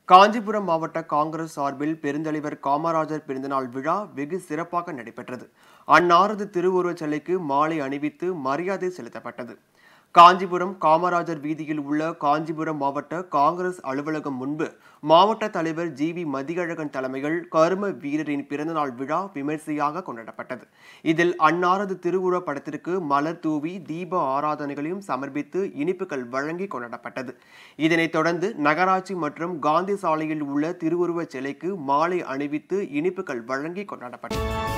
காஞ்சிபுரம் மாவட்ட காங்கிரஸ் சார்பில் பெருந்தலைவர் காமராஜர் பிறந்தநாள் விழா வெகு சிறப்பாக நடைபெற்றது அன்னாரது திருவுருவச் சிலைக்கு மாலை அணிவித்து மரியாதை செலுத்தப்பட்டது காஞ்சிபுரம் காமராஜர் வீதியில் உள்ள காஞ்சிபுரம் மாவட்ட காங்கிரஸ் அலுவலகம் முன்பு மாவட்ட தலைவர் ஜி வி மதியழகன் தலைமையில் கரும வீரரின் பிறந்தநாள் விழா விமர்சையாக கொண்டாடப்பட்டது இதில் அன்னாரது திருவுருவப் படத்திற்கு மலர் தூவி தீப ஆராதனைகளையும் சமர்ப்பித்து இனிப்புகள் வழங்கி கொண்டாடப்பட்டது இதனைத் தொடர்ந்து நகராட்சி மற்றும் காந்தி சாலையில் உள்ள திருவுருவச் சிலைக்கு மாலை அணிவித்து இனிப்புகள் வழங்கி கொண்டாடப்பட்டது